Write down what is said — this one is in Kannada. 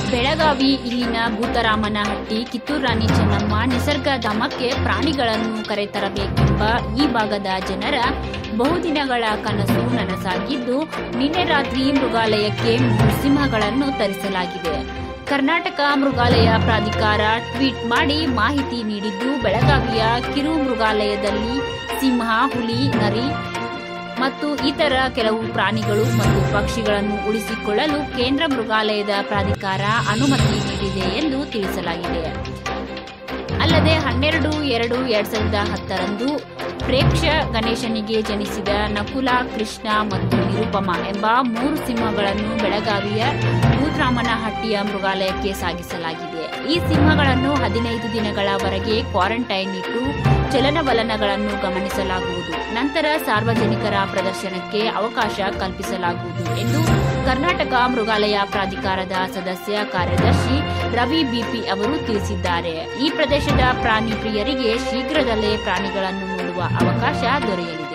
ಬೆಳಗಾವಿ ಇಲ್ಲಿನ ಭೂತರಾಮನಹಟ್ಟಿ ಕಿತ್ತೂರು ರಾಣಿ ಚೆನ್ನಮ್ಮ ನಿಸರ್ಗಧಾಮಕ್ಕೆ ಪ್ರಾಣಿಗಳನ್ನು ಕರೆತರಬೇಕೆಂಬ ಈ ಭಾಗದ ಜನರ ಬಹುದಿನಗಳ ಕನಸು ನನಸಾಗಿದ್ದು ನಿನ್ನೆ ರಾತ್ರಿ ಮೃಗಾಲಯಕ್ಕೆ ಮೂರು ಸಿಂಹಗಳನ್ನು ತರಿಸಲಾಗಿದೆ ಕರ್ನಾಟಕ ಮೃಗಾಲಯ ಪ್ರಾಧಿಕಾರ ಟ್ವೀಟ್ ಮಾಡಿ ಮಾಹಿತಿ ನೀಡಿದ್ದು ಬೆಳಗಾವಿಯ ಕಿರು ಮೃಗಾಲಯದಲ್ಲಿ ಸಿಂಹ ಹುಲಿ ನರಿ ಮತ್ತು ಇತರ ಕೆಲವು ಪ್ರಾಣಿಗಳು ಮತ್ತು ಪಕ್ಷಿಗಳನ್ನು ಉಳಿಸಿಕೊಳ್ಳಲು ಕೇಂದ್ರ ಮೃಗಾಲಯದ ಪ್ರಾಧಿಕಾರ ಅನುಮತಿ ನೀಡಿದೆ ಎಂದು ತಿಳಿಸಲಾಗಿದೆ ಅಲ್ಲದೆ ಹನ್ನೆರಡು ಎರಡು ಎರಡ್ ಸಾವಿರದ ಹತ್ತರಂದು ಪ್ರೇಕ್ಷ ಗಣೇಶನಿಗೆ ಜನಿಸಿದ ನಕುಲ ಕೃಷ್ಣ ಮತ್ತು ನಿರುಪಮ ಎಂಬ ಮೂರು ಸಿಂಹಗಳನ್ನು ಬೆಳಗಾವಿಯ ಭೂತರಾಮನಹಟ್ಟಿಯ ಮೃಗಾಲಯಕ್ಕೆ ಸಾಗಿಸಲಾಗಿದೆ ಈ ಸಿಂಹಗಳನ್ನು ಹದಿನೈದು ದಿನಗಳವರೆಗೆ ಕ್ವಾರಂಟೈನ್ ಇಟ್ಟು ಚಲನವಲನಗಳನ್ನು ಗಮನಿಸಲಾಗುವುದು ನಂತರ ಸಾರ್ವಜನಿಕರ ಪ್ರದರ್ಶನಕ್ಕೆ ಅವಕಾಶ ಕಲ್ಪಿಸಲಾಗುವುದು ಎಂದು ಕರ್ನಾಟಕ ಮೃಗಾಲಯ ಪ್ರಾಧಿಕಾರದ ಸದಸ್ಯ ಕಾರ್ಯದರ್ಶಿ ರವಿ ಬಿಪಿ ಅವರು ತಿಳಿಸಿದ್ದಾರೆ ಈ ಪ್ರದೇಶದ ಪ್ರಾಣಿ ಪ್ರಿಯರಿಗೆ ಶೀಘ್ರದಲ್ಲೇ ಪ್ರಾಣಿಗಳನ್ನು ನೋಡುವ ಅವಕಾಶ ದೊರೆಯಲಿದೆ